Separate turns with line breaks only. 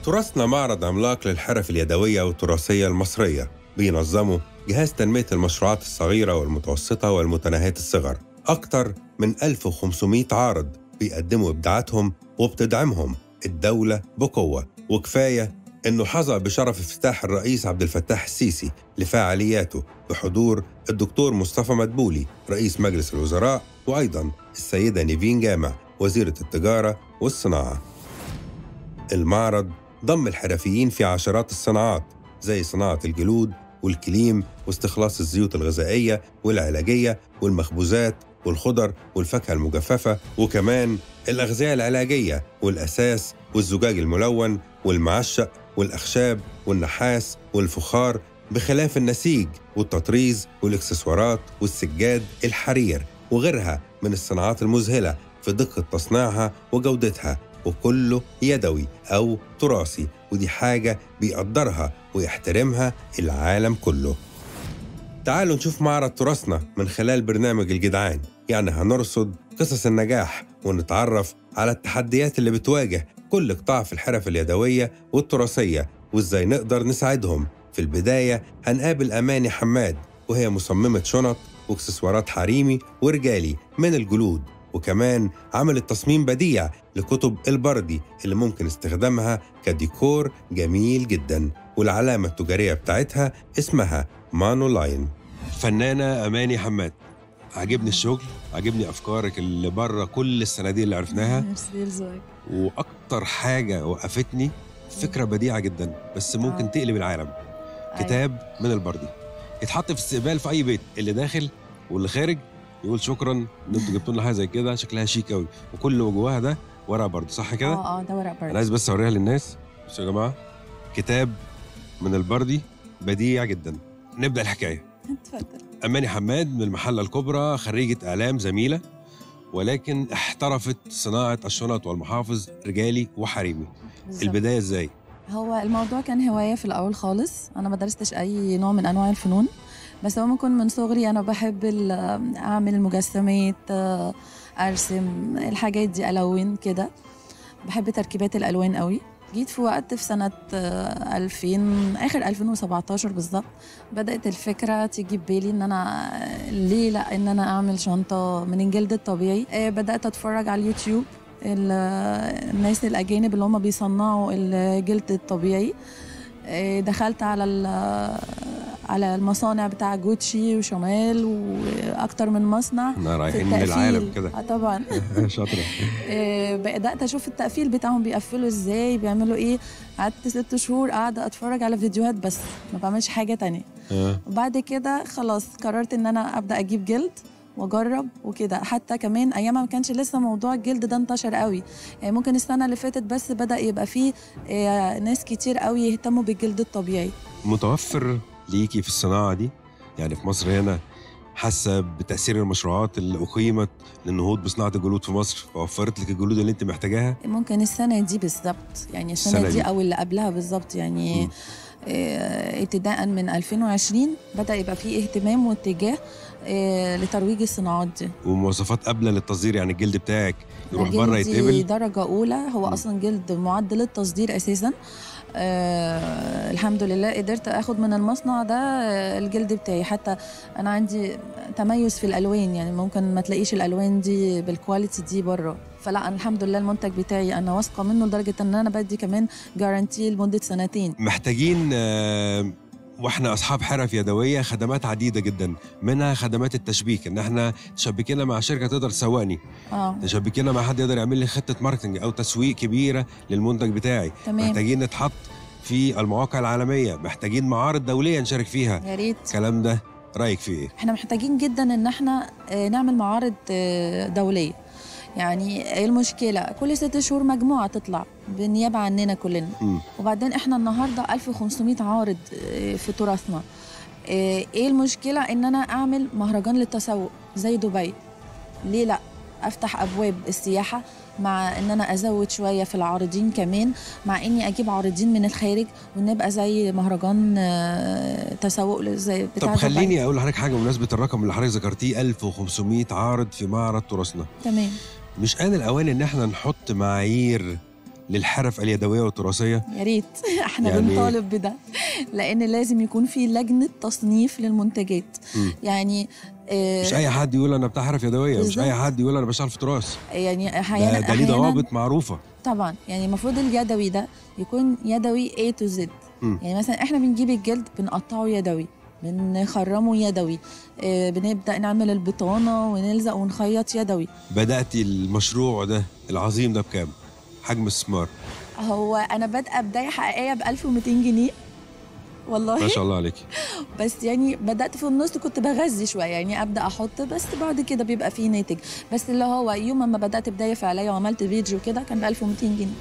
تراثنا معرض عملاق للحرف اليدوية والتراثية المصرية بينظمه جهاز تنمية المشروعات الصغيرة والمتوسطة والمتناهية الصغر أكثر من 1500 عارض بيقدموا إبداعاتهم وبتدعمهم الدولة بقوة وكفاية إنه حظى بشرف افتتاح الرئيس عبد الفتاح السيسي لفعالياته بحضور الدكتور مصطفى مدبولي رئيس مجلس الوزراء وأيضا السيدة نيفين جامع وزيرة التجارة والصناعة المعرض ضم الحرفيين في عشرات الصناعات زي صناعة الجلود والكليم واستخلاص الزيوت الغذائية والعلاجية والمخبوزات والخضر والفاكهة المجففة وكمان الأغذية العلاجية والأساس والزجاج الملون والمعشق والأخشاب والنحاس والفخار بخلاف النسيج والتطريز والإكسسوارات والسجاد الحرير وغيرها من الصناعات المذهلة في دقة تصنيعها وجودتها وكله يدوي أو تراثي ودي حاجة بيقدرها ويحترمها العالم كله تعالوا نشوف معرض تراثنا من خلال برنامج الجدعان يعني هنرصد قصص النجاح ونتعرف على التحديات اللي بتواجه كل قطاع في الحرف اليدوية والتراثية وإزاي نقدر نساعدهم في البداية هنقابل أماني حماد وهي مصممة شنط واكسسوارات حريمي ورجالي من الجلود وكمان عملت تصميم بديع لكتب البردي اللي ممكن استخدامها كديكور جميل جدا والعلامة التجارية بتاعتها اسمها مانو لاين فنانة أماني حماد عجبني الشغل عجبني أفكارك اللي بره كل الصناديق اللي عرفناها
ميرسي لذوقك
وأكتر حاجة وقفتني فكرة بديعة جدا بس ممكن
آه.
تقلب العالم كتاب من البردي يتحط في استقبال في أي بيت اللي داخل واللي خارج يقول شكرا ان انتوا جبتوا لنا حاجه زي كده شكلها شيك قوي وكل اللي جواها ده ورق برضه صح كده؟
اه اه ده ورق
انا
برد
عايز بس اوريها للناس بصوا يا جماعه كتاب من البردي بديع جدا نبدا الحكايه
اتفضل
اماني حماد من المحله الكبرى خريجه اعلام زميله ولكن احترفت صناعه الشنط والمحافظ رجالي وحريمي
بالظبط.
البدايه ازاي
هو الموضوع كان هواية في الأول خالص أنا ما درستش أي نوع من أنواع الفنون بس هو ممكن من صغري أنا بحب ال- أعمل مجسمات آه، أرسم الحاجات دي ألون كده بحب تركيبات الألوان قوي جيت في وقت في سنة آه، 2000 آخر 2017 بالظبط بدأت الفكرة تيجي ببالي إن أنا آه، ليه لا إن أنا أعمل شنطة من الجلد الطبيعي آه، بدأت أتفرج على اليوتيوب ال- الناس الأجانب اللي هم بيصنعوا الجلد الطبيعي آه، دخلت على ال- على المصانع بتاع جوتشي وشانيل واكتر من مصنع
احنا
في
رايحين من
التقفيل.
العالم كده
آه طبعا
شاطره
آه، بدات اشوف التقفيل بتاعهم بيقفلوا ازاي بيعملوا ايه قعدت ست شهور قاعده اتفرج على فيديوهات بس ما بعملش حاجه تانية
آه.
وبعد كده خلاص قررت ان انا ابدا اجيب جلد واجرب وكده حتى كمان ايامها ما كانش لسه موضوع الجلد ده انتشر قوي يعني ممكن السنه اللي فاتت بس بدا يبقى فيه آه، ناس كتير قوي يهتموا بالجلد الطبيعي
متوفر ليكي في الصناعه دي يعني في مصر هنا حاسه بتاثير المشروعات اللي اقيمت للنهوض بصناعه الجلود في مصر ووفرت لك الجلود اللي انت محتاجاها
ممكن السنه دي بالظبط يعني السنه,
السنة
دي,
دي.
او اللي قبلها بالظبط يعني
مم.
آه، ابتداء من 2020 بدا يبقى فيه اهتمام واتجاه آه، لترويج الصناعات دي
ومواصفات قابله للتصدير يعني الجلد بتاعك يروح
جلدي
بره يتقبل
درجة أولى هو
مم.
أصلا جلد معد للتصدير أساسا آه الحمد لله قدرت اخد من المصنع ده آه، الجلد بتاعي حتى انا عندي تميز في الالوان يعني ممكن ما تلاقيش الالوان دي بالكواليتي دي بره فلا أنا الحمد لله المنتج بتاعي انا واثقه منه لدرجه ان انا بدي كمان جارانتي لمده سنتين
محتاجين آه، واحنا اصحاب حرف يدويه خدمات عديده جدا منها خدمات التشبيك ان احنا تشبكينا مع شركه تقدر تسوقني
اه
تشبكينا مع حد يقدر يعمل لي خطه ماركتنج او تسويق كبيره للمنتج بتاعي
تمام
محتاجين نتحط في المواقع العالميه محتاجين معارض دوليه نشارك فيها
يا ريت
الكلام ده رايك فيه ايه
احنا محتاجين جدا ان احنا آه، نعمل معارض آه، دوليه يعني ايه المشكله كل ست شهور مجموعه تطلع بالنيابه عننا كلنا
مم.
وبعدين احنا النهارده 1500 عارض آه، في تراثنا آه، ايه المشكله ان انا اعمل مهرجان للتسوق زي دبي ليه لا افتح ابواب السياحه مع ان انا ازود شويه في العارضين كمان مع اني اجيب عارضين من الخارج ونبقى زي مهرجان آه، تسوق زي بتاع
طب
دبي.
خليني اقول لحضرتك حاجه بمناسبه الرقم اللي حضرتك ذكرتيه 1500 عارض في معرض تراثنا
تمام
مش آن الأوان إن إحنا نحط معايير للحرف اليدويه والتراثيه
يا ريت احنا
يعني-
بنطالب بده لان لازم يكون في لجنه تصنيف للمنتجات
مم.
يعني آه،
مش اي حد يقول انا بتاع حرف يدويه مش
بالظبط.
اي حد يقول انا بشتغل في تراث
يعني
ده,
احيانا
ده ليه
أحياناً-
ضوابط معروفه
طبعا يعني المفروض اليدوي ده يكون يدوي A to Z
مم.
يعني مثلا احنا بنجيب الجلد بنقطعه يدوي بنخرمه يدوي آه، بنبدا نعمل البطانه ونلزق ونخيط يدوي
بداتي المشروع ده العظيم ده بكام حجم استثمار
هو انا بادئه بدايه حقيقيه ب 1200 جنيه والله
ما شاء الله عليكي
بس يعني بدات في النص كنت بغذي شويه يعني ابدا احط بس بعد كده بيبقى فيه ناتج بس اللي هو يوم ما بدات بدايه فعليه وعملت فيديو كده كان ب 1200 جنيه